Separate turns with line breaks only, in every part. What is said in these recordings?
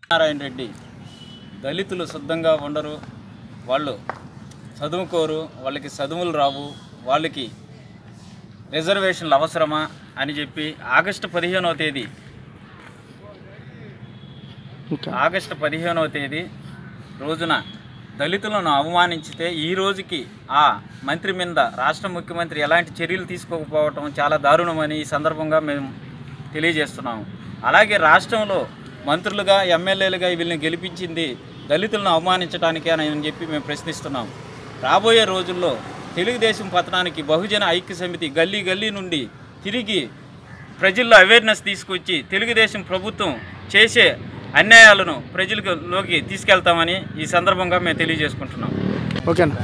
నారాయణ రెడ్డి దళితులు శుద్ధంగా ఉండరు వాళ్ళు చదువుకోరు వాళ్ళకి చదువులు రావు వాళ్ళకి రిజర్వేషన్లు అవసరమా అని చెప్పి ఆగస్టు పదిహేనవ తేదీ
ఇంకా
ఆగస్టు పదిహేనవ తేదీ రోజున దళితులను అవమానించితే ఈ రోజుకి ఆ మంత్రి మీద రాష్ట్ర ముఖ్యమంత్రి ఎలాంటి చర్యలు తీసుకోకపోవటం చాలా దారుణమని ఈ సందర్భంగా మేము తెలియజేస్తున్నాము అలాగే రాష్ట్రంలో మంత్రులుగా ఎమ్మెల్యేలుగా వీళ్ళని గెలిపించింది దళితులను అవమానించడానికే అని చెప్పి మేము ప్రశ్నిస్తున్నాం రాబోయే రోజుల్లో తెలుగుదేశం పతనానికి బహుజన ఐక్య సమితి గల్లీ గల్లీ నుండి తిరిగి ప్రజల్లో అవేర్నెస్ తీసుకొచ్చి తెలుగుదేశం ప్రభుత్వం చేసే అన్యాయాలను ప్రజలలోకి తీసుకెళ్తామని ఈ సందర్భంగా మేము తెలియజేసుకుంటున్నాం
ఓకేనా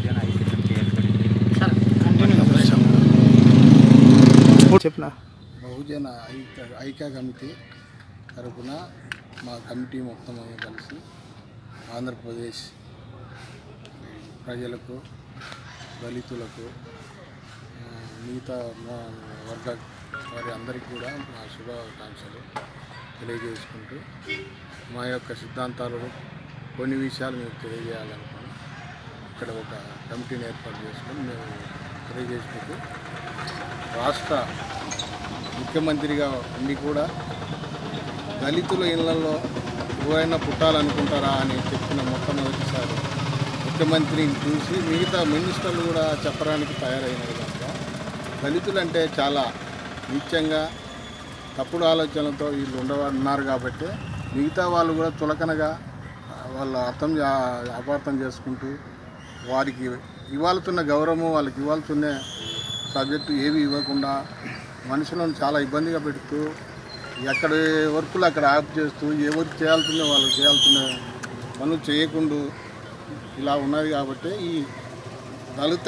చెప్పిన
బహుజన ఐక్య ఐక్య కమిటీ తరపున మా కమిటీ మొత్తం మేము కలిసి ఆంధ్రప్రదేశ్ ప్రజలకు దళితులకు ఆ, మిగతా మా వర్గ వారి అందరికీ కూడా మా శుభాకాంక్షలు తెలియజేసుకుంటూ మా యొక్క సిద్ధాంతాలను కొన్ని విషయాలు మేము తెలియజేయాలనుకుని ఇక్కడ ఒక కమిటీని ఏర్పాటు చేసుకొని మేము తెలియజేసుకుంటూ రాష్ట్ర ముఖ్యమంత్రిగా ఉండి కూడా దళితుల ఇళ్లలో ఎవరైనా పుట్టాలనుకుంటారా అని చెప్పిన మొట్టమొదటిసారి ముఖ్యమంత్రిని చూసి మిగతా మినిస్టర్లు కూడా చెప్పడానికి తయారైనది కనుక దళితులు అంటే చాలా నిత్యంగా తప్పుడు ఆలోచనలతో వీళ్ళు ఉండవ ఉన్నారు కాబట్టి మిగతా వాళ్ళు కూడా చులకనగా వాళ్ళు అర్థం చే- అపార్థం చేసుకుంటూ వారికి ఇవ్వాల్సిన గౌరవము వాళ్ళకి ఇవ్వాల్సిన సబ్జెక్టు ఏవి ఇవ్వకుండా మనుషులను చాలా ఇబ్బందిగా పెడుతూ ఎక్కడ వర్కులు అక్కడ ఆఫ్ చేస్తూ ఎవరు చేయాల్సిందో వాళ్ళు చేయాల్సిన పనులు చేయకుండా ఇలా ఉన్నది కాబట్టి ఈ దళిత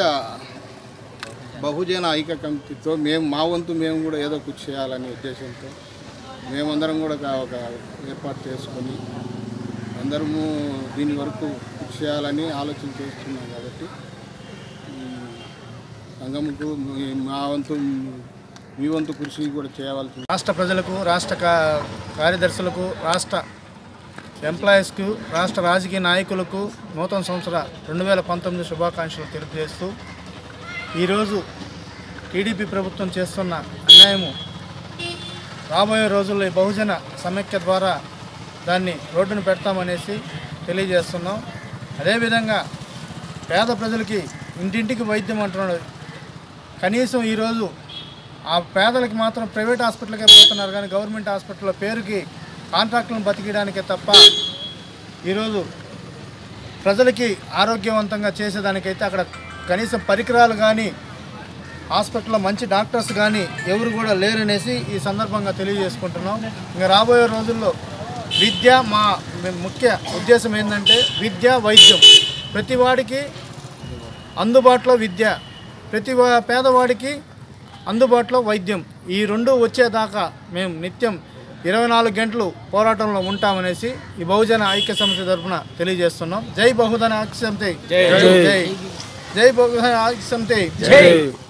బహుజన ఐక్య కమిటీతో మేము మా వంతు మేము కూడా ఏదో కృషి చేయాలనే ఉద్దేశంతో మేమందరం కూడా ఒక- ఒక ఏర్పాటు చేసుకొని అందరము దీని వరకు కృషి చేయాలని ఆలోచన చేస్తున్నాం కాబట్టి ఈ సంఘముకు మీ- మా వంతు మీ వంతు కృషి కూడా చేయవలసింది
రాష్ట్ర ప్రజలకు రాష్ట్ర కా- కార్యదర్శులకు రాష్ట్ర ఎంప్లాయీస్కు రాష్ట్ర రాజకీయ నాయకులకు నూతన సంవత్సర రెండు వేల పంతొమ్మిది శుభాకాంక్షలు తెలియజేస్తూ ఈరోజు టీడీపీ ప్రభుత్వం చేస్తున్న అన్యాయము రాబోయే రోజుల్లో ఈ బహుజన సమైక్య ద్వారా దాన్ని రోడ్డును పెడతామనేసి తెలియజేస్తున్నాం అదేవిధంగా పేద ప్రజలకి ఇంటింటికి వైద్యం అంటున్నాడు కనీసం ఈరోజు ఆ పేదలకి మాత్రం ప్రైవేట్ హాస్పిటల్కే పోతున్నారు కానీ గవర్నమెంట్ హాస్పిటల్లో పేరుకి కాంట్రాక్టులను బతికియడానికే తప్ప ఈరోజు ప్రజలకి ఆరోగ్యవంతంగా చేసేదానికైతే అక్కడ కనీసం పరికరాలు కానీ హాస్పిటల్లో మంచి డాక్టర్స్ కానీ ఎవరు కూడా లేరనేసి ఈ సందర్భంగా తెలియజేసుకుంటున్నాం ఇంకా రాబోయే రోజుల్లో విద్య మా మే- ముఖ్య ఉద్దేశం ఏంటంటే విద్య వైద్యం ప్రతి వాడికి అందుబాటులో విద్య ప్రతి వా- పేదవాడికి అందుబాటులో వైద్యం ఈ రెండు వచ్చేదాకా మేము నిత్యం ఇరవై నాలుగు గంటలు పోరాటంలో ఉంటామనేసి ఈ బహుజన ఐక్య సమితి తరఫున తెలియజేస్తున్నాం జై బహుజన ఐక్య సమితి జై జై బహుజన ఐక్య సమితి జై